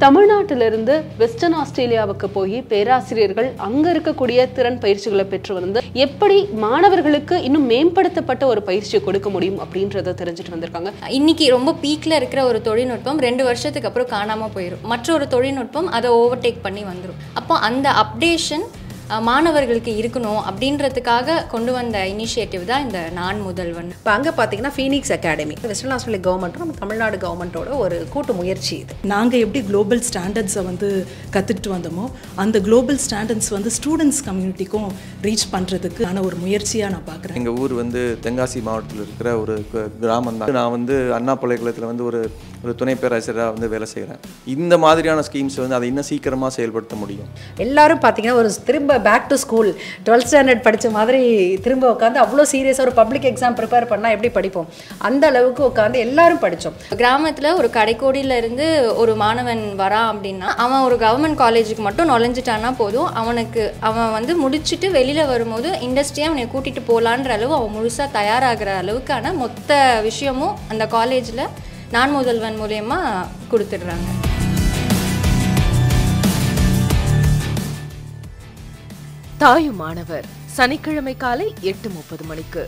தமிழ்நாட்டிலிருந்து வெஸ்டர்ன் ஆஸ்திரேலியாவுக்கு போய் பேராசிரியர்கள் அங்க இருக்கக்கூடிய திறன் பயிற்சிகளை பெற்று வந்து எப்படி மாணவர்களுக்கு இன்னும் மேம்படுத்தப்பட்ட ஒரு பயிற்சியை கொடுக்க முடியும் அப்படின்றத தெரிஞ்சுட்டு வந்திருக்காங்க இன்னைக்கு ரொம்ப பீக்ல இருக்கிற ஒரு தொழில்நுட்பம் ரெண்டு வருஷத்துக்கு அப்புறம் காணாம போயிடும் மற்றொரு தொழில்நுட்பம் அதை ஓவர்டேக் பண்ணி வந்துடும் அப்போ அந்த அப்டேஷன் மாணவர்களுக்கு இருக்கணும் அப்படின்றதுக்காக கொண்டு வந்த இனிஷியேட்டிவ் தான் இந்த நான் முதல்வன் இப்போ அங்கே பார்த்தீங்கன்னா ஃபீனிக்ஸ் அகாடமி வெஸ்டர்ன் ஆஸ்திரேலியா கவர்மெண்ட்டும் நம்ம தமிழ்நாடு கவர்மெண்ட்டோட ஒரு கூட்டு முயற்சி இது நாங்கள் எப்படி குளோபல் ஸ்டாண்டர்ட்ஸை வந்து கற்றுக்கிட்டு வந்தோமோ அந்த குளோபல் ஸ்டாண்டர்ட்ஸ் வந்து ஸ்டூடெண்ட்ஸ் கம்யூனிட்டிக்கும் ரீச் பண்ணுறதுக்கு ஆன ஒரு முயற்சியாக நான் பார்க்குறேன் எங்கள் ஊர் வந்து தென்காசி மாவட்டத்தில் இருக்கிற ஒரு கு- கிராமம் தான் நான் வந்து அண்ணா பல்கலைக்கழகத்தில் வந்து ஒரு ஒரு துணை பேராசிரியராக வந்து வேலை செய்கிறேன் இந்த மாதிரியான ஸ்கீம்ஸ் வந்து அதை இன்னும் சீக்கிரமாக செயல்படுத்த முடியும் எல்லாரும் பார்த்தீங்கன்னா ஒரு திரும்ப back to school twelfth standard படித்த மாதிரி திரும்ப உட்காந்து அவ்வளோ சீரியஸாக ஒரு பப்ளிக் எக்ஸாம் ப்ரிப்பேர் பண்ணால் எப்படி படிப்போம் அந்த அளவுக்கு உட்காந்து எல்லாரும் படித்தோம் கிராமத்துல ஒரு கடைக்கோடியில இருந்து ஒரு மாணவன் வரான் அப்படின்னா அவன் ஒரு கவர்மெண்ட் காலேஜுக்கு மட்டும் நுழைஞ்சிட்டானா போதும் அவனுக்கு அவன் வந்து முடிச்சுட்டு வெளியில வரும்போது இண்டஸ்ட்ரியை அவனை கூட்டிட்டு போலான்ற அளவு அவன் முழுசா தயாராகிற அளவுக்கான மொத்த விஷயமும் அந்த காலேஜ்ல நான் முதல்வன் மூலயமா கொடுத்துடுறாங்க தாயுமானவர் சனிக்கிழமை காலை எட்டு முப்பது மணிக்கு